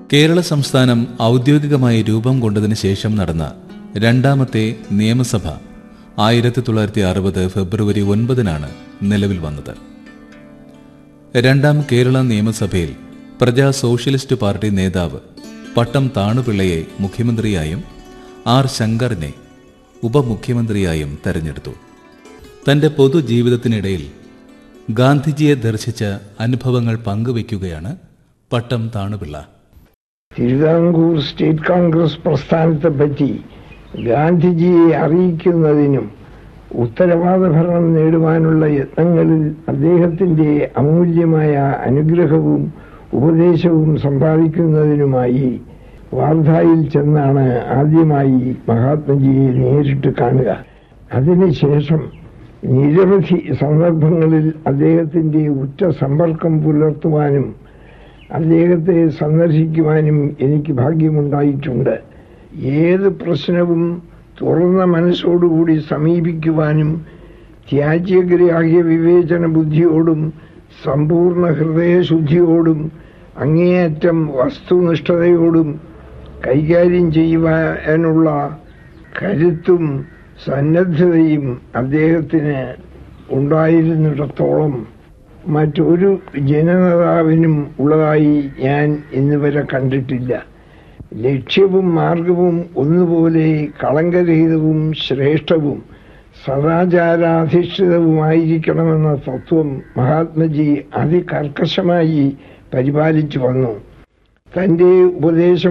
കേരള സംസ്ഥാനം ഔദ്യോഗികമായി രൂപം കൊണ്ടതിന് ശേഷം നടന്ന രണ്ടാമത്തെ നിയമസഭ ആയിരത്തി തൊള്ളായിരത്തി അറുപത് ഫെബ്രുവരി ഒൻപതിനാണ് നിലവിൽ വന്നത് രണ്ടാം കേരള നിയമസഭയിൽ പ്രജാ സോഷ്യലിസ്റ്റ് പാർട്ടി നേതാവ് പട്ടം താണുപിള്ളയെ മുഖ്യമന്ത്രിയായും ആർ ശങ്കറിനെ ഉപമുഖ്യമന്ത്രിയായും തെരഞ്ഞെടുത്തു തന്റെ പൊതുജീവിതത്തിനിടയിൽ ഗാന്ധിജിയെ ദർശിച്ച അനുഭവങ്ങൾ പങ്കുവയ്ക്കുകയാണ് പട്ടം താണുപിള്ള തിരുവിതാംകൂർ സ്റ്റേറ്റ് കോൺഗ്രസ് പ്രസ്ഥാനത്തെ പറ്റി ഗാന്ധിജിയെ അറിയിക്കുന്നതിനും ഉത്തരവാദ ഭരണം നേടുവാനുള്ള യത്നങ്ങളിൽ അദ്ദേഹത്തിന്റെ അമൂല്യമായ അനുഗ്രഹവും ഉപദേശവും സമ്പാദിക്കുന്നതിനുമായി വാർധായിൽ ചെന്നാണ് ആദ്യമായി മഹാത്മജിയെ നേരിട്ട് കാണുക അതിനുശേഷം നിരവധി സന്ദർഭങ്ങളിൽ അദ്ദേഹത്തിന്റെ ഉറ്റ സമ്പർക്കം പുലർത്തുവാനും അദ്ദേഹത്തെ സന്ദർശിക്കുവാനും എനിക്ക് ഭാഗ്യമുണ്ടായിട്ടുണ്ട് ഏത് പ്രശ്നവും തുറന്ന മനസ്സോടുകൂടി സമീപിക്കുവാനും ത്യാജ്യഗ്രാഹ്യ വിവേചന ബുദ്ധിയോടും സമ്പൂർണ്ണ ഹൃദയശുദ്ധിയോടും അങ്ങേയറ്റം വസ്തുനിഷ്ഠതയോടും കൈകാര്യം ചെയ്യുവാനുള്ള കരുത്തും സന്നദ്ധതയും അദ്ദേഹത്തിന് ഉണ്ടായിരുന്നിടത്തോളം മറ്റൊരു ജനനേതാവിനും ഉള്ളതായി ഞാൻ ഇന്നുവരെ കണ്ടിട്ടില്ല ലക്ഷ്യവും മാർഗവും ഒന്നുപോലെ കളങ്കരഹിതവും ശ്രേഷ്ഠവും സദാചാരാധിഷ്ഠിതവുമായിരിക്കണമെന്ന തത്വം മഹാത്മജി അതികർക്കശമായി പരിപാലിച്ചു വന്നു തന്റെ ഉപദേശം